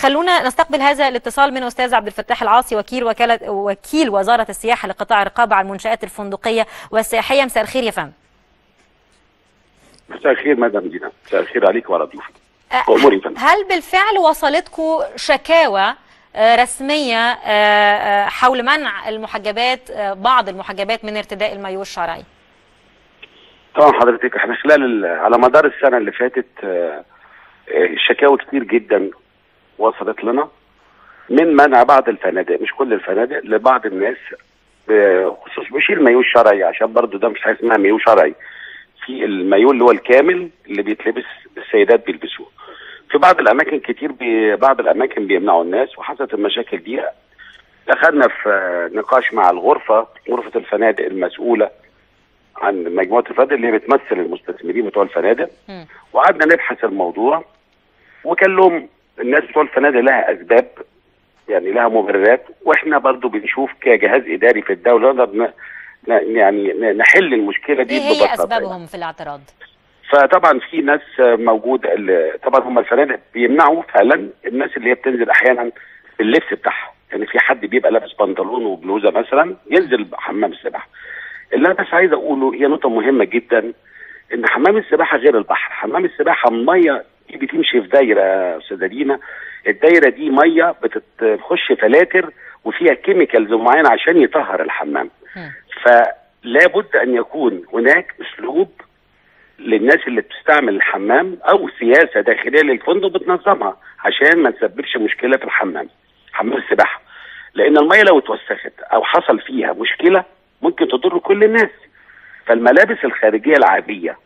خلونا نستقبل هذا الاتصال من استاذ عبد الفتاح العاصي وكيل وكاله وكيل وزاره السياحه لقطاع الرقابه على المنشات الفندقيه والسياحيه مساء الخير يا فندم مساء الخير مدام دينا مساء الخير عليك وعلى ضيوفك أه، واموري فندم هل بالفعل وصلتكم شكاوى آه، رسميه آه، آه، حول منع المحجبات آه، بعض المحجبات من ارتداء المايو الشرعي طبعا حضرتك احنا خلال ال- على مدار السنه اللي فاتت آه، آه، شكاوى كتير جدا وصلت لنا من منع بعض الفنادق مش كل الفنادق لبعض الناس بخصوص مش المايو الشرعي عشان برضو ده مش حاجه اسمها مايو شرعي في المايو اللي هو الكامل اللي بيتلبس السيدات بيلبسوه في بعض الاماكن كتير بي بعض الاماكن بيمنعوا الناس وحصلت المشاكل دي دخلنا في آه، نقاش مع الغرفه غرفه الفنادق المسؤوله عن مجموعه الفنادق اللي هي بتمثل المستثمرين بتوع الفنادق مم. وقعدنا نبحث الموضوع وكان لهم الناس بتوع الفنادق لها اسباب يعني لها مبررات واحنا برضو بنشوف كجهاز اداري في الدوله نقدر ن- ن- يعني ن- نحل المشكله دي ايه هي ببساطه يعني. اسبابهم في الاعتراض فطبعا في ناس موجوده اللي- طبعا هم الفنادق بيمنعوا فعلا الناس اللي هي بتنزل احيانا باللبس بتاعها يعني في حد بيبقى لابس بنطلون وبلوزه مثلا ينزل حمام السباحه اللي انا بس عايز اقوله هي نقطه مهمه جدا ان حمام السباحه غير البحر حمام السباحه الميه دي بتمشي في دايره يا استاذه دينا الدايره دي ميه بتت- بتخش فلاتر وفيها كيميكالز معينه عشان يطهر الحمام مم. فلا بد ان يكون هناك اسلوب للناس اللي بتستعمل الحمام او سياسه داخليه للفندق بتنظمها عشان ما تسببش مشكله في الحمام حمام السباحه لان الميه لو اتوسخت او حصل فيها مشكله ممكن تضر كل الناس فالملابس الخارجيه العاديه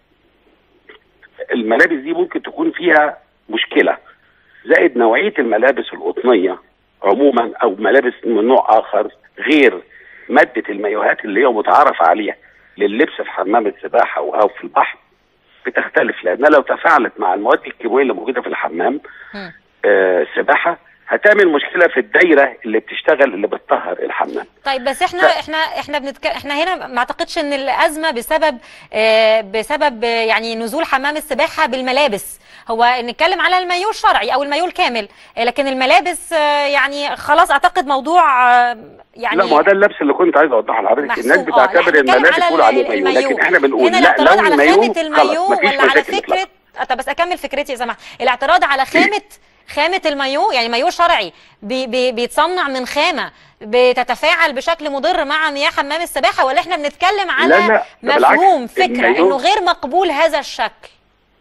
الملابس دي ممكن تكون فيها مشكله زائد نوعيه الملابس القطنيه عموما او ملابس من نوع اخر غير ماده المايوهات اللي هي متعارف عليها لللبس في حمام السباحه او أو في البحر بتختلف لانها لو تفاعلت مع المواد الكيماويه اللي موجوده في الحمام مم. آه السباحه هتعمل مشكله في الدايره اللي بتشتغل اللي بتطهر الحمام طيب بس احنا ف- احنا احنا بنتك... احنا هنا ما اعتقدش ان الازمه بسبب آه بسبب آه، يعني نزول حمام السباحه بالملابس هو نتكلم على المايو الشرعي او المايو الكامل آه، لكن الملابس آه يعني خلاص اعتقد موضوع آه يعني لا ما هو ده اللبس اللي كنت عايز اوضحه لحضرتك محسوب. الناس آه، بتعتبر لا، احنا الملابس بنتكلم تقول على عليه مايو المايو. لكن احنا بنقول هنا لا الاعتراض لو على المايو خامة خلاص المايو مفيش ولا على مشاكل فكرة إطلاقاً. آه، طب بس اكمل فكرتي يا سماح الاعتراض على خامة خامة المايو يعني مايو شرعي بي بي بيتصنع من خامة بتتفاعل بشكل مضر مع مياه حمام السباحة ولا احنا بنتكلم على لا، لا، ده بالعكس. مفهوم فكرة المايو- انه غير مقبول هذا الشكل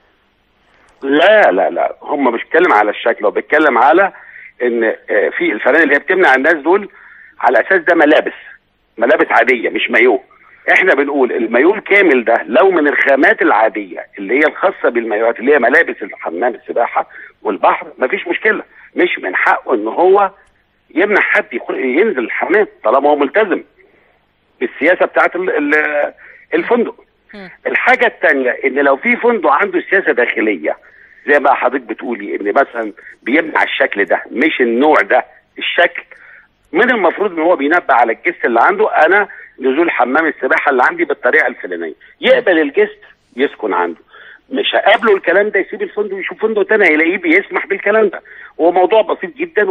لا لا لا هم مش بيتكلم على الشكل هو بيتكلم على ان آه، في الفنادق اللي هي بتمنع الناس دول على اساس ده ملابس ملابس عاديه مش مايو احنا بنقول المايو الكامل ده لو من الخامات العاديه اللي هي الخاصه بالمايوهات اللي هي ملابس الحمام السباحه والبحر مفيش مشكله مش من حقه ان هو يمنع حد يخ- ينزل الحمام طالما هو ملتزم بالسياسه بتاعت ال- ال- الفندق مم. الحاجة التانية ان لو في فندق عنده سياسة داخلية زي ما حضرتك بتقولي ان مثلا بيمنع الشكل ده مش النوع ده الشكل من المفروض ان هو بينبه على الجست اللي عنده انا نزول حمام السباحة اللي عندي بالطريقة الفلانية يقبل الجست يسكن عنده مش هقابله الكلام ده يسيب الفندق يشوف فندق تاني هيلاقيه بيسمح بالكلام ده هو موضوع بسيط جدا